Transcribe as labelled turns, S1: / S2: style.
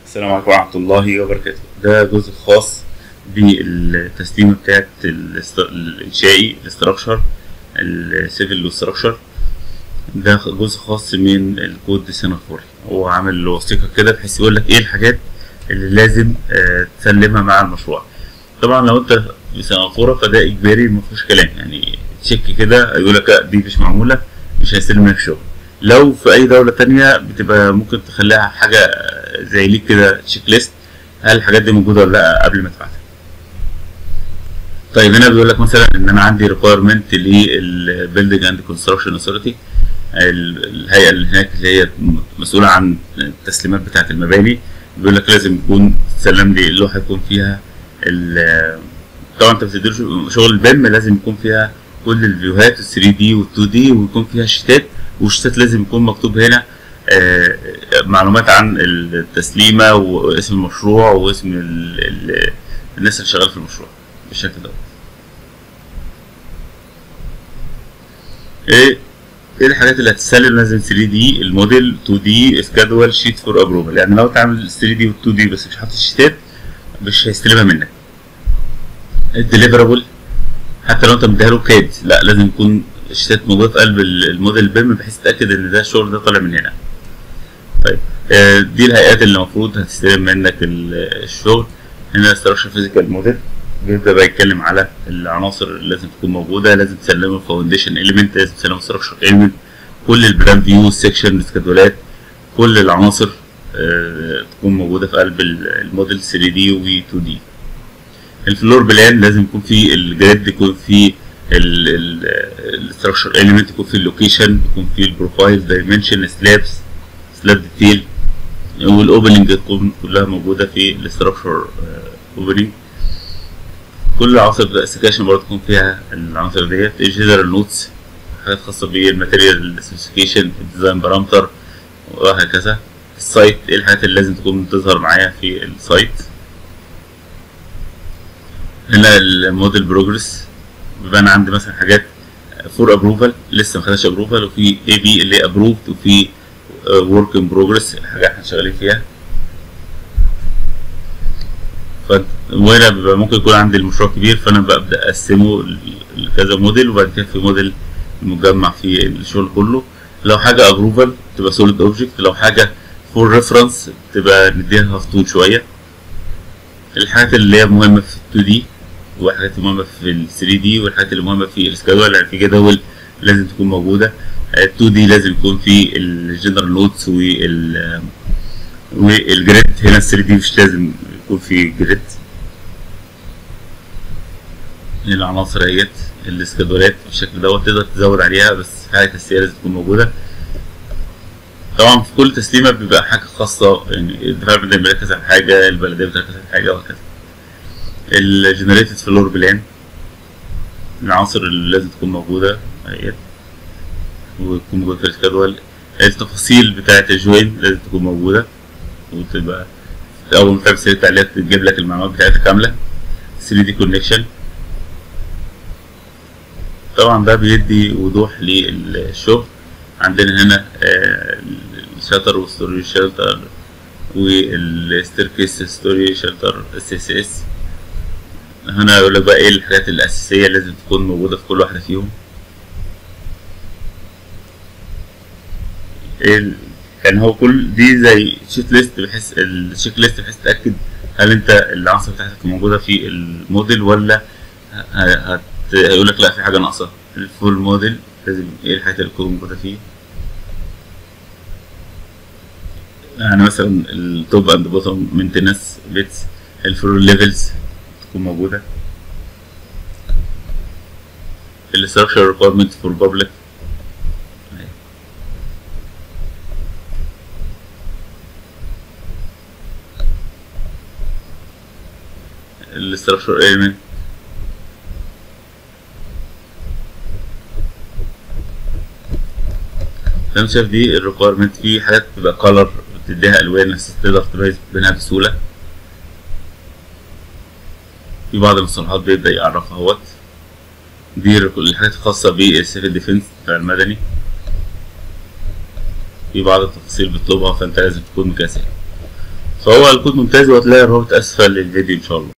S1: السلام عليكم ورحمة الله وبركاته ده جزء خاص بالتسليمة بتاعت الاست- الإنشائي الاستراكشر السيفل والاستراكشر ده جزء خاص من الكود سينافوري هو عامل وثيقة كده بحيث يقول لك ايه الحاجات اللي لازم آه، تسلمها مع المشروع طبعا لو انت في سنغافورة فده اجباري مفيش كلام يعني تشيك كده يقول لك لا دي مش معمولة مش هيستلم منك شغل لو في اي دولة تانية بتبقى ممكن تخليها حاجة زي ليك كده تشيك ليست هل الحاجات دي موجودة ولا لا قبل ما تبعتها طيب هنا بيقول لك مثلا ان انا عندي ريكويرمنت للبيلدنج اند كونستراكشن اوثورتي الهيئه اللي هناك اللي هي مسؤوله عن التسليمات بتاعه المباني بيقول لك لازم يكون تسلم لي اللوحه يكون فيها ال- طبعا انت بتديله شغل البيم لازم يكون فيها كل الفيوهات ال 3 دي وال 2 دي ويكون فيها شيتات والشيتات لازم يكون مكتوب هنا آه، معلومات عن التسليمه واسم المشروع واسم ال- ال- الناس اللي شغاله في المشروع بالشكل ده ايه ايه الحاجات اللي هتتسلم لازم 3 دي الموديل 2 دي سكادول شيت فور ابروفل يعني لو تعمل 3 دي وال 2 دي بس مش حاطط الشيتات مش هيستلمها منك الديليفرابل حتى لو انت مديها له كاد لا لازم يكون الشيتات موجوده في قلب ال- الموديل بيم بحيث تتاكد ان ده الشغل ده طالع من هنا طيب آه، دي الهيئات اللي المفروض هتستلم منك ال- الشغل هنا ستراكشر فيزيكال موديل بيبدا بقى يتكلم على العناصر اللي لازم تكون موجوده لازم تسلمه الفاونديشن اليمنت لازم تسلمه ستراكشر اليمنت كل البلان فيو السكشن السكادولات كل العناصر آه، تكون موجوده في قلب ال- الموديل 3 دي و 2 دي الفلور بلان لازم يكون فيه الجريد يكون فيه الستراكشر اليمنت يكون فيه اللوكيشن يكون فيه البروفايل دايمنشن سلابس سلاب ديتيل والاوبننج تكون كلها موجوده في الاستراكشر اوبننج كل العناصر بتاع السكاشن برضه تكون فيها العناصر ديت الجنرال نوتس حاجات خاصه بالماتيريال سبيسيفيكيشن الديزاين بارامتر وهكذا السايت ايه الحاجات اللي لازم تكون تظهر معايا في السايت هنا الموديل بروجرس بيبقى انا عندي مثلا حاجات فور ابروفال لسه ما خدهاش ابروفال وفي اي بي اللي هي ابروفد وفي ورك ان بروجرس حاجه احنا شغالين فيها ف وهنا بيبقى ممكن يكون عندي المشروع كبير فانا ببدا اقسمه ل- لكذا موديل وبعد كده في موديل مجمع في الشغل كله لو حاجه ابروفال تبقى سوليد اوبجكت لو حاجه فور ريفرنس تبقى نديها هفتون شويه الحاجات اللي هي مهمه في 2 دي والحاجات المهمه في ال 3 دي والحاجات اللي مهمه في السكادول يعني في جداول لازم تكون موجوده ال 2 دي لازم يكون في الجنرال نوتس وال والجريد هنا ال 3 دي مش لازم يكون في جريد هنا العناصر اهيت السكادولات بالشكل دوت تقدر تزود عليها بس حاجه اساسيه لازم تكون موجوده طبعا في كل تسليمه بيبقى حاجه خاصه يعني الدفاع المدني بيركز على حاجه البلديه بتركز على حاجه وهكذا الجنريتد فلور بلان العناصر اللي لازم تكون موجودة اهيت وتكون موجودة في الجدول التفاصيل بتاعة الجوين لازم تكون موجودة وتبقى أول ما تعمل سيلكت عليها تجيب لك المعلومات بتاعتها كاملة 3 دي كونكشن طبعا ده بيدي وضوح للشغل عندنا هنا آه، الشاتر والستوري شيلتر والستيركيس ستوري شيلتر اس اس اس هنا يقول لك بقى ايه الحاجات الاساسيه اللي لازم تكون موجوده في كل واحده فيهم ايه ال- يعني هو كل دي زي شيك ليست بحيث الشيك ليست بحيث تتاكد هل انت العناصر بتاعتك موجوده في الموديل ولا ه- هت هيقول لك لا في حاجه ناقصه الفول موديل لازم ايه الحاجات اللي تكون موجوده فيه يعني مثلا التوب اند بوتوم مينتنس بيتس الفلور ليفلز تكون موجودة الاستراكشر ريكويرمنت فور بابليك الاستراكشر element فاهم شايف دي الريكويرمنت في حاجات بتبقى كولر بتديها الوان الناس تقدر تميز بينها بسهوله في بعض المصطلحات بيبدأ يعرفها اهوت دي الرك- الحاجات الخاصة بالسيفل ديفنس بتاع المدني في بعض التفاصيل بتطلبها فانت لازم تكون مكاسب فهو الكود ممتاز وهتلاقي الرابط اسفل الفيديو ان شاء الله